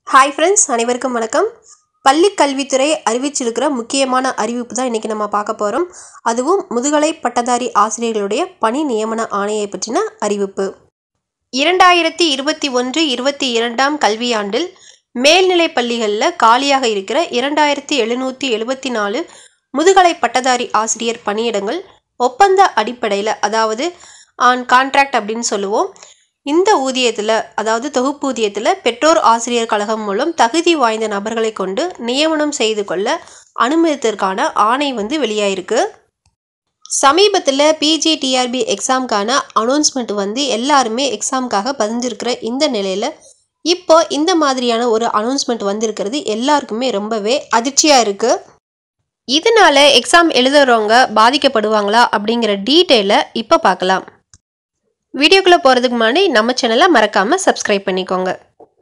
hi friends அனைவருக்கும் வணக்கம் பள்ளி கல்வித்துறை அறிவிச்சிருக்கிற முக்கியமான அறிவிப்பு தான் இன்றைக்கி நம்ம பார்க்க போகிறோம் அதுவும் முதுகலை பட்டதாரி ஆசிரியர்களுடைய பணி நியமன ஆணையை பற்றின அறிவிப்பு இரண்டாயிரத்தி இருபத்தி ஒன்று இருபத்தி இரண்டாம் கல்வியாண்டில் மேல்நிலைப் பள்ளிகளில் காலியாக இருக்கிற இரண்டாயிரத்தி எழுநூற்றி எழுபத்தி நாலு முதுகலை பட்டதாரி ஆசிரியர் பணியிடங்கள் ஒப்பந்த அடிப்படையில் அதாவது ஆன் கான்ட்ராக்ட் அப்படின்னு சொல்லுவோம் இந்த ஊதியத்தில் அதாவது தொகுப்பூதியத்தில் பெற்றோர் ஆசிரியர் கழகம் மூலம் தகுதி வாய்ந்த நபர்களை கொண்டு நியமனம் செய்து கொள்ள அனுமதித்ததற்கான ஆணை வந்து வெளியாயிருக்கு சமீபத்தில் பிஜி டிஆர்பி எக்ஸாம்க்கான அனௌன்ஸ்மெண்ட் வந்து எல்லாருமே எக்ஸாமுக்காக பதிஞ்சிருக்கிற இந்த நிலையில் இப்போ இந்த மாதிரியான ஒரு அனௌன்ஸ்மெண்ட் வந்திருக்கிறது எல்லாருக்குமே ரொம்பவே அதிர்ச்சியாக இருக்குது இதனால எக்ஸாம் எழுதுறவங்க பாதிக்கப்படுவாங்களா அப்படிங்கிற டீட்டெயிலை இப்போ பார்க்கலாம் வீடியோக்குள்ளே போகிறதுக்கு முன்னாடி நம்ம சேனலை மறக்காமல் சப்ஸ்கிரைப் பண்ணிக்கோங்க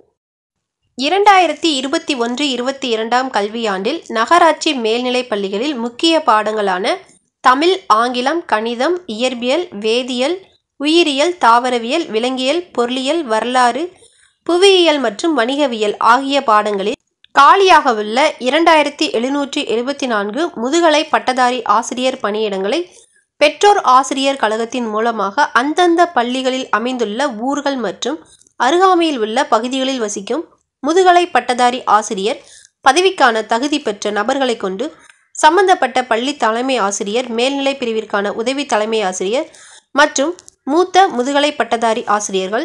இரண்டாயிரத்தி இருபத்தி ஒன்று இருபத்தி இரண்டாம் கல்வியாண்டில் நகராட்சி மேல்நிலைப் பள்ளிகளில் முக்கிய பாடங்களான தமிழ் ஆங்கிலம் கணிதம் இயற்பியல் வேதியியல் உயிரியல் தாவரவியல் விலங்கியல் பொருளியல் வரலாறு புவியியல் மற்றும் வணிகவியல் ஆகிய பாடங்களில் காலியாக உள்ள இரண்டாயிரத்தி எழுநூற்றி எழுபத்தி நான்கு முதுகலை பட்டதாரி ஆசிரியர் பணியிடங்களை பெற்றோர் ஆசிரியர் கழகத்தின் மூலமாக அந்தந்த பள்ளிகளில் அமைந்துள்ள ஊர்கள் மற்றும் அருகாமையில் உள்ள பகுதிகளில் வசிக்கும் முதுகலை பட்டதாரி ஆசிரியர் பதவிக்கான தகுதி பெற்ற நபர்களை கொண்டு சம்பந்தப்பட்ட பள்ளி தலைமை ஆசிரியர் மேல்நிலை பிரிவிற்கான உதவி தலைமை ஆசிரியர் மற்றும் மூத்த முதுகலை பட்டதாரி ஆசிரியர்கள்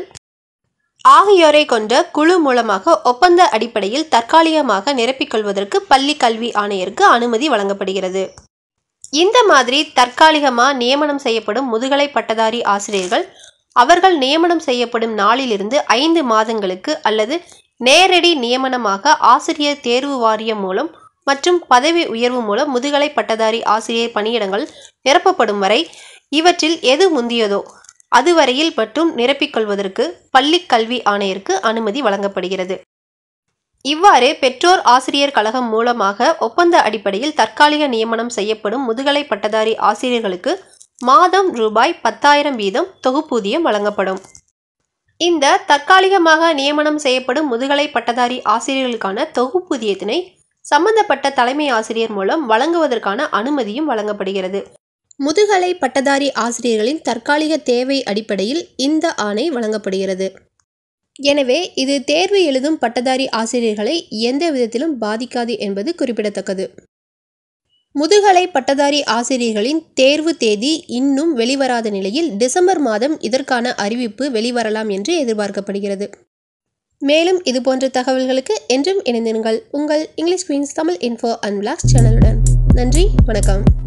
ஆகியோரை கொண்ட குழு மூலமாக ஒப்பந்த அடிப்படையில் தற்காலிகமாக நிரப்பிக்கொள்வதற்கு பள்ளி கல்வி ஆணையருக்கு அனுமதி வழங்கப்படுகிறது இந்த மாதிரி தற்காலிகமாக நியமனம் செய்யப்படும் முதுகலை பட்டதாரி ஆசிரியர்கள் அவர்கள் நியமனம் செய்யப்படும் நாளிலிருந்து ஐந்து மாதங்களுக்கு அல்லது நேரடி நியமனமாக ஆசிரியர் தேர்வு வாரியம் மூலம் மற்றும் பதவி உயர்வு மூலம் முதுகலை பட்டதாரி ஆசிரியர் பணியிடங்கள் நிரப்பப்படும் வரை இவற்றில் எது முந்தியதோ அதுவரையில் மட்டும் நிரப்பிக்கொள்வதற்கு பள்ளி கல்வி ஆணையருக்கு அனுமதி வழங்கப்படுகிறது இவ்வாறு பெற்றோர் ஆசிரியர் கழகம் மூலமாக ஒப்பந்த அடிப்படையில் தற்காலிக நியமனம் செய்யப்படும் முதுகலை பட்டதாரி ஆசிரியர்களுக்கு மாதம் ரூபாய் பத்தாயிரம் வீதம் தொகுப்பூதியம் வழங்கப்படும் இந்த தற்காலிகமாக நியமனம் செய்யப்படும் முதுகலை பட்டதாரி ஆசிரியர்களுக்கான தொகுப்பூதியத்தினை சம்பந்தப்பட்ட தலைமை ஆசிரியர் மூலம் வழங்குவதற்கான அனுமதியும் வழங்கப்படுகிறது முதுகலை பட்டதாரி ஆசிரியர்களின் தற்காலிக தேவை அடிப்படையில் இந்த ஆணை வழங்கப்படுகிறது எனவே இது தேர்வு எழுதும் பட்டதாரி ஆசிரியர்களை எந்த விதத்திலும் பாதிக்காது என்பது குறிப்பிடத்தக்கது முதுகலை பட்டதாரி ஆசிரியர்களின் தேர்வு தேதி இன்னும் வெளிவராத நிலையில் டிசம்பர் மாதம் இதற்கான அறிவிப்பு வெளிவரலாம் என்று எதிர்பார்க்கப்படுகிறது மேலும் இதுபோன்ற தகவல்களுக்கு என்றும் இணைந்திருங்கள் உங்கள் English queens Tamil info and blogs சேனலுடன் நன்றி வணக்கம்